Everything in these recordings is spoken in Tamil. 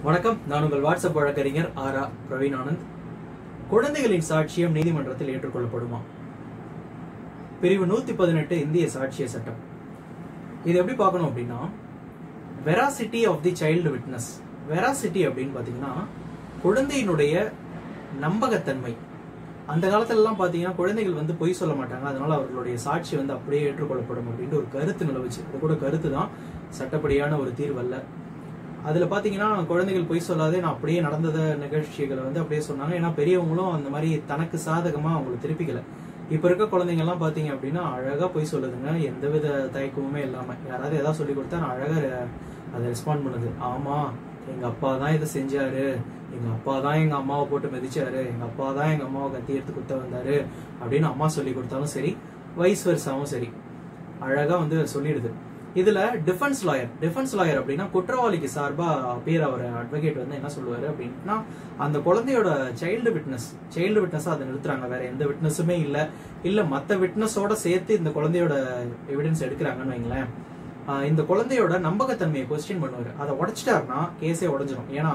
வணக்கம் நான் உங்கள் வாட்ஸ்அப் வழக்கறிஞர் ஆரா பிரவீன் ஆனந்த் குழந்தைகளின் சாட்சியம் நீதிமன்றத்தில் ஏற்றுக்கொள்ளப்படுமா பிரிவு நூத்தி பதினெட்டு இந்திய சாட்சிய சட்டம் இது எப்படி பார்க்கணும் அப்படின்னா veracity of the child witness veracity அப்படின்னு பாத்தீங்கன்னா குழந்தையினுடைய நம்பகத்தன்மை அந்த காலத்துல எல்லாம் பாத்தீங்கன்னா குழந்தைகள் வந்து பொய் சொல்ல மாட்டாங்க அதனால அவர்களுடைய சாட்சி வந்து அப்படியே ஏற்றுக்கொள்ளப்படும் அப்படின்ட்டு ஒரு கருத்து நிலவுச்சு அது கூட கருத்து தான் சட்டப்படியான ஒரு தீர்வல்ல அதுல பாத்தீங்கன்னா குழந்தைகள் பொய் சொல்லாதே நான் அப்படியே நடந்தத நிகழ்ச்சிகளை வந்து அப்படியே சொன்னாங்க ஏன்னா பெரியவங்களும் அந்த மாதிரி தனக்கு சாதகமா அவங்களுக்கு திருப்பிக்கல இப்ப இருக்க குழந்தைங்க எல்லாம் பாத்தீங்க அப்படின்னா அழகா பொய் சொல்லுதுங்க எந்தவித தயக்கமுமே இல்லாம யாராவது ஏதாவது சொல்லி கொடுத்தா நான் அழகா ரெ- அதை ரெஸ்பாண்ட் பண்ணுது ஆமா எங்க அப்பா தான் இதை செஞ்சாரு எங்க அப்பா தான் எங்க அம்மாவை போட்டு மிதிச்சாரு எங்க அப்பா தான் எங்க அம்மாவை கத்தி எடுத்து குத்த வந்தாரு அப்படின்னு அம்மா சொல்லி கொடுத்தாலும் சரி வைஸ் வருஷாவும் சரி அழகா வந்து சொல்லிடுது இதுல டிஃபென்ஸ் லாயர் டிஃபென்ஸ் லாயர் அப்படின்னா குற்றவாளிக்கு சார்பா பேர் அவர் அட்வொகேட் வந்து என்ன சொல்லுவாரு அப்படின்னா அந்த குழந்தையோட சைல்டு விட்னஸ் சைல்டு விட்னஸ் அதை நிறுத்துறாங்க வேற எந்த விட்னஸுமே இல்ல இல்ல மத்த விட்னஸோட சேர்த்து இந்த குழந்தையோட எவிடன்ஸ் எடுக்கிறாங்கன்னு வைங்களேன் ஆஹ் இந்த குழந்தையோட நம்பகத்தன்மையை கொஸ்டின் பண்ணுவாரு அதை உடைச்சிட்டாருன்னா கேஸே உடைஞ்சிரும் ஏன்னா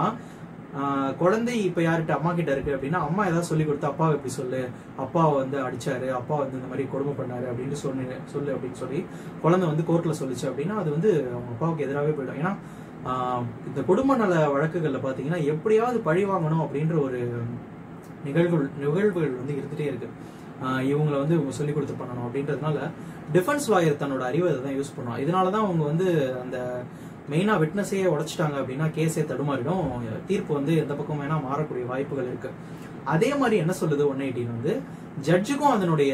ஆஹ் குழந்தை இப்ப யார்கிட்ட அம்மா கிட்ட இருக்கு அப்படின்னா அம்மா ஏதாவது சொல்லி கொடுத்து அப்பாவை இப்படி சொல்லு அப்பாவை வந்து அடிச்சாரு அப்பா வந்து இந்த மாதிரி கொடுமை பண்ணாரு அப்படின்னு சொன்னு சொல்லு அப்படின்னு சொல்லி குழந்தை வந்து கோர்ட்ல சொல்லுச்சு அப்படின்னா அது வந்து அவங்க அப்பாவுக்கு எதிராகவே போயிடும் ஏன்னா ஆஹ் இந்த குடும்ப நல வழக்குகள்ல பாத்தீங்கன்னா எப்படியாவது பழி வாங்கணும் அப்படின்ற ஒரு நிகழ்வுகள் நிகழ்வுகள் வந்து இருந்துட்டே இருக்கு ஆஹ் இவங்களை வந்து இவங்க சொல்லி கொடுத்து பண்ணணும் அப்படின்றதுனால டிஃபென்ஸ் லாயர் தன்னோட அறிவை தான் யூஸ் பண்ணுவான் இதனால தான் அவங்க வந்து அந்த மெயினா விட்னஸையே உடைச்சிட்டாங்க அப்படின்னா கேஸே தடுமாறிடும் தீர்ப்பு வந்து எந்த பக்கம் வேணா மாறக்கூடிய வாய்ப்புகள் இருக்கு அதே மாதிரி என்ன சொல்லுது ஒன் எயிட்டின் வந்து ஜட்ஜுக்கும் அதனுடைய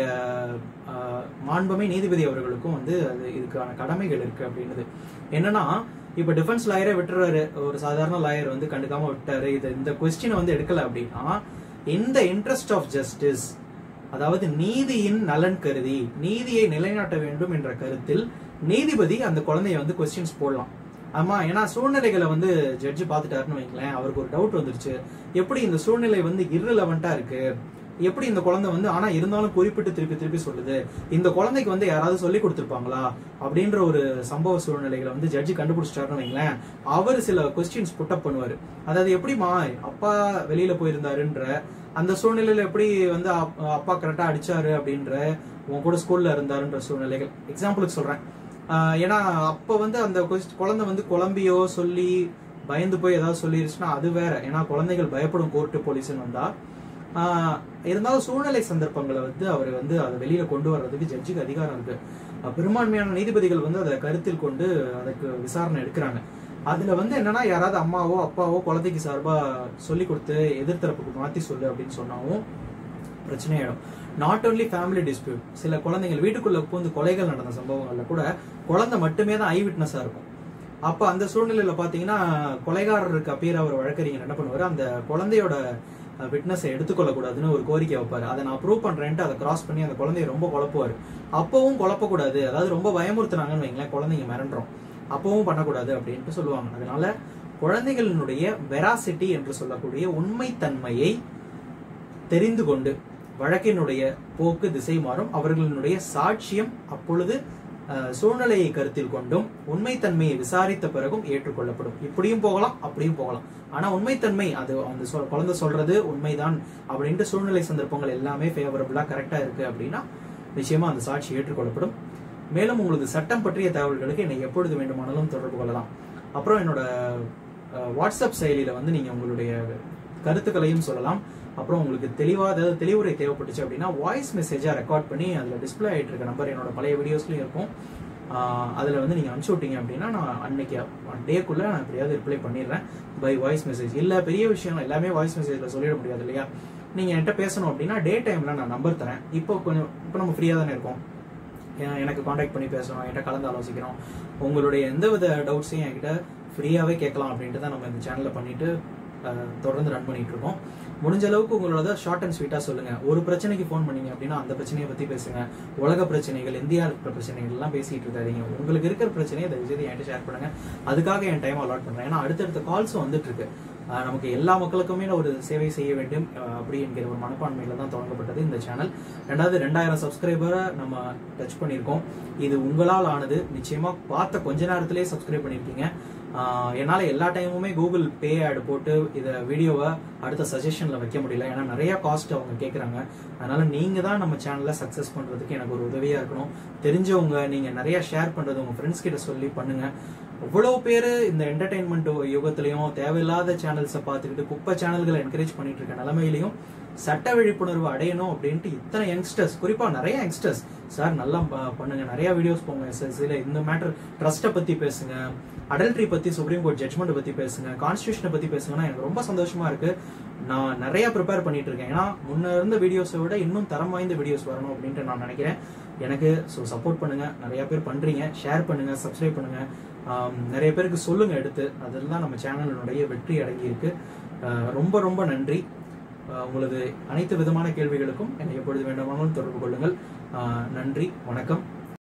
ஆஹ், மாண்புமை நீதிபதி அவர்களுக்கும் வந்து அது இதுக்கான கடமைகள் இருக்கு அப்படின்னுது என்னன்னா இப்ப டிஃபென்ஸ் லாயரே விட்டுறாரு ஒரு சாதாரண லாயர் வந்து கண்டுக்காம விட்டாரு இது இந்த கொஸ்டினை வந்து எடுக்கல அப்படின்னா இந்த இன்ட்ரெஸ்ட் ஆஃப் ஜஸ்டிஸ் அதாவது நீதியின் நலன் கருதி நீதியை நிலைநாட்ட வேண்டும் என்ற கருத்தில் நீதிபதி அந்த குழந்தைய வந்து கொஸ்டின்ஸ் போடலாம் ஆமா ஏன்னா சூழ்நிலைகளை வந்து ஜட்ஜி பார்த்துட்டாருன்னு வைங்களேன் அவருக்கு ஒரு டவுட் வந்துருச்சு எப்படி இந்த சூழ்நிலை வந்து irrelevant-ஆ இருக்கு எப்படி இந்த குழந்தை வந்து ஆனா இருந்தாலும் குறிப்பிட்டு திருப்பி திருப்பி சொல்லுது இந்த குழந்தைக்கு வந்து யாராவது சொல்லி கொடுத்துருப்பாங்களா அப்படின்ற ஒரு சம்பவ சூழ்நிலைகளை வந்து ஜட்ஜி கண்டுபிடிச்சிட்டாருன்னு வைங்களேன் அவர் சில கொஸ்டின்ஸ் புட்டப் பண்ணுவாரு அதாவது எப்படிமா அப்பா வெளியில போயிருந்தாருன்ற அந்த சூழ்நிலையில எப்படி வந்து அப்- அப்பா கரெக்டா அடிச்சாரு அப்படின்ற உன் கூட ஸ்கூல்ல இருந்தாருன்ற சூழ்நிலைகள் எக்ஸாம்பிளுக்கு சொல்றேன் ஆஹ் ஏன்னா அப்ப வந்து அந்த quest- குழந்தை வந்து குழம்பியோ சொல்லி பயந்து போய் ஏதாவது சொல்லிருச்சுன்னா அது வேற ஏன்னா குழந்தைகள் பயப்படும் கோர்ட்டு போலீஸ்னு வந்தா ஆஹ் இருந்தாலும் சூழ்நிலை சந்தர்ப்பங்களை வந்து அவர் வந்து அதை வெளியில கொண்டு வர்றதுக்கு ஜட்ஜுக்கு அதிகாரம் இருக்கு அஹ் பெரும்பான்மையான நீதிபதிகள் வந்து அதை கருத்தில் கொண்டு அதுக்கு விசாரணை எடுக்கிறாங்க அதுல வந்து என்னன்னா யாராவது அம்மாவோ அப்பாவோ குழந்தைக்கு சார்பா சொல்லி கொடுத்து எதிர்த்தரப்புக்கு மாத்தி சொல்லு அப்படின்னு சொன்னாவும் பிரச்சனையாயிடும் நாட் only ஃபேமிலி டிஸ்பியூட் சில குழந்தைகள் வீட்டுக்குள்ள பூந்து கொலைகள் நடந்த சம்பவங்கள்ல கூட குழந்தை மட்டுமே தான் ஐ விட்னஸா இருக்கும் அப்ப அந்த சூழ்நிலையில பாத்தீங்கன்னா கொலைகாரருக்கு அப்பீர் அவர் வழக்கறிஞர் என்ன பண்ணுவாரு அந்த குழந்தையோட விட்னஸை எடுத்துக்கொள்ள கூடாதுன்னு ஒரு கோரிக்கை வைப்பாரு அதை நான் ப்ரூவ் பண்றேன்ட்டு அதை கிராஸ் பண்ணி அந்த குழந்தைய ரொம்ப குழப்புவாரு அப்பவும் குழப்பக்கூடாது அதாவது ரொம்ப பயமுறுத்துனாங்கன்னு வைங்களேன் குழந்தைங்க மிரண்டுரும் அப்பவும் பண்ணக்கூடாது அப்படின்ட்டு சொல்லுவாங்க அதனால குழந்தைகளினுடைய வெராசிட்டி என்று சொல்லக்கூடிய உண்மைத்தன்மையை தெரிந்து கொண்டு வழக்கினுடைய போக்கு திசை மாறும் அவர்களினுடைய சாட்சியம் அப்பொழுது அஹ், சூழ்நிலையை கருத்தில் கொண்டும் உண்மைத்தன்மையை விசாரித்த பிறகும் ஏற்றுக்கொள்ளப்படும் இப்படியும் போகலாம் அப்படியும் போகலாம் ஆனா உண்மைத்தன்மை அது அந்த சொல்- குழந்தை சொல்றது உண்மைதான் அப்படின்ட்டு சூழ்நிலை சந்தர்ப்பங்கள் எல்லாமே ஃபேவரபிளா கரெக்டா இருக்கு அப்படின்னா நிச்சயமா அந்த சாட்சி ஏற்றுக்கொள்ளப்படும் மேலும் உங்களுக்கு சட்டம் பற்றிய தகவல்களுக்கு என்னை எப்பொழுது வேண்டுமானாலும் தொடர்பு கொள்ளலாம் அப்புறம் என்னோட அஹ், வாட்ஸ்அப் செயலியில வந்து நீங்க உங்களுடைய கருத்துக்களையும் சொல்லலாம் அப்புறம் உங்களுக்கு தெளிவா ஏதாவது தெளிவுரை தேவைப்பட்டுச்சு அப்படின்னா வாய்ஸ் மெசேஜா ரெக்கார்ட் பண்ணி அதுல டிஸ்ப்ளே ஆயிட்டு இருக்க நம்பர் என்னோட பழைய வீடியோஸ்லயும் இருக்கும் ஆஹ் அதுல வந்து நீங்க அனுப்பிச்சு விட்டீங்க அப்படின்னா நான் அன்னைக்கு ஒன் டேக்குள்ள நான் எப்படியாவது ரிப்ளை பண்ணிடுறேன் பை வாய்ஸ் மெசேஜ் இல்ல பெரிய விஷயம் எல்லாமே வாய்ஸ் மெசேஜ்ல சொல்லிட முடியாது இல்லையா நீங்க என்கிட்ட பேசணும் அப்படின்னா டே டைம்ல நான் நம்பர் தரேன் இப்போ கொஞ்சம் இப்போ நம்ம ஃப்ரீயா தானே இருக்கோம் ஏன் எனக்கு காண்டாக்ட் பண்ணி பேசணும் என்கிட்ட கலந்து ஆலோசிக்கிறோம் உங்களுடைய எந்தவித டவுட்ஸையும் என்கிட்ட ஃப்ரீயாவே கேட்கலாம் அப்படின்ட்டு தான் நம்ம இந்த சேனல்ல பண்ணிட்டு அஹ், தொடர்ந்து ரன் பண்ணிட்டு இருக்கோம் முடிஞ்ச அளவுக்கு உங்களோட ஷார்ட் அண்ட் ஸ்வீட்டா சொல்லுங்க ஒரு பிரச்சனைக்கு ஃபோன் பண்ணீங்க அப்படின்னா அந்த பிரச்சனையை பத்தி பேசுங்க உலக பிரச்சனைகள் இந்தியா இருக்கிற பிரச்சனைகள் எல்லாம் பேசிட்டு இருக்காதீங்க உங்களுக்கு இருக்கிற பிரச்சனையை தயவு செய்து என்கிட்ட ஷேர் பண்ணுங்க அதுக்காக என் டைம் அலாட் பண்றேன் ஏன்னா அடுத்தடுத்த கால்ஸும் வந்துட்டு இருக்கு ஆஹ் நமக்கு எல்லா மக்களுக்குமே ஒரு சேவை செய்ய வேண்டும் ஆஹ் அப்படி என்கிற ஒரு மனப்பான்மையில தான் தொடங்கப்பட்டது இந்த சேனல் ரெண்டாவது ரெண்டாயிரம் சப்ஸ்கிரைபரை நம்ம டச் பண்ணியிருக்கோம் இது உங்களால் ஆனது நிச்சயமா பார்த்த கொஞ்ச நேரத்திலேயே சப்ஸ்கிரைப் பண்ணியிருக்கீங்க ஆஹ் என்னால எல்லா டைமுமே கூகுள் பே ஆட் போட்டு இதை வீடியோவை அடுத்த சஜஷன்ல வைக்க முடியல ஏன்னா நிறைய காஸ்ட் அவங்க கேக்குறாங்க அதனால நீங்க தான் நம்ம சேனலை சக்சஸ் பண்றதுக்கு எனக்கு ஒரு உதவியா இருக்கணும் தெரிஞ்சவங்க நீங்க நிறைய ஷேர் பண்றது உங்க ஃப்ரெண்ட்ஸ் கிட்ட சொல்லி பண்ணுங்க அவ்வளவு பேரு இந்த என்டர்டைன்மெண்ட் யுகத்திலையும் தேவையில்லாத சேனல்ஸை பார்த்துக்கிட்டு குப்பை சேனல்களை என்கரேஜ் பண்ணிட்டு இருக்க நிலைமையிலையும் சட்ட விழிப்புணர்வு அடையணும் அப்படின்ட்டு இத்தனை யங்ஸ்டர்ஸ் குறிப்பா நிறைய யங்ஸ்டர்ஸ் சார் நல்லா ப- பண்ணுங்க நிறைய வீடியோஸ் போங்க எஸ்எஸ்சில இந்த மேட்டர் ட்ரஸ்ட்டை பத்தி பேசுங்க அடல்ட்ரி பத்தி சுப்ரீம் கோர்ட் ஜட்மெண்ட் பத்தி பேசுங்க கான்ஸ்டியூஷனை பத்தி பேசுங்கன்னா எனக்கு ரொம்ப சந்தோஷமா இருக்கு நான் நிறைய ப்ரிப்பேர் பண்ணிட்டு இருக்கேன் ஏன்னா முன்ன இருந்த வீடியோஸை விட இன்னும் தரம் வாய்ந்த வீடியோஸ் வரணும் அப்படின்ட்டு நான் நினைக்கிறேன் எனக்கு ஸோ சப்போர்ட் பண்ணுங்க நிறைய பேர் பண்றீங்க ஷேர் பண்ணுங்க சப்ஸ்கிரைப் பண்ணுங்க ஆம், நிறைய பேருக்கு சொல்லுங்க எடுத்து அதெல்லாம் நம்ம சேனலினுடைய வெற்றி அடங்கி இருக்கு அஹ், ரொம்ப ரொம்ப நன்றி அஹ், உங்களது அனைத்து விதமான கேள்விகளுக்கும் என்னை எப்பொழுது வேண்டுமானாலும் தொடர்பு கொள்ளுங்கள் அஹ், நன்றி வணக்கம்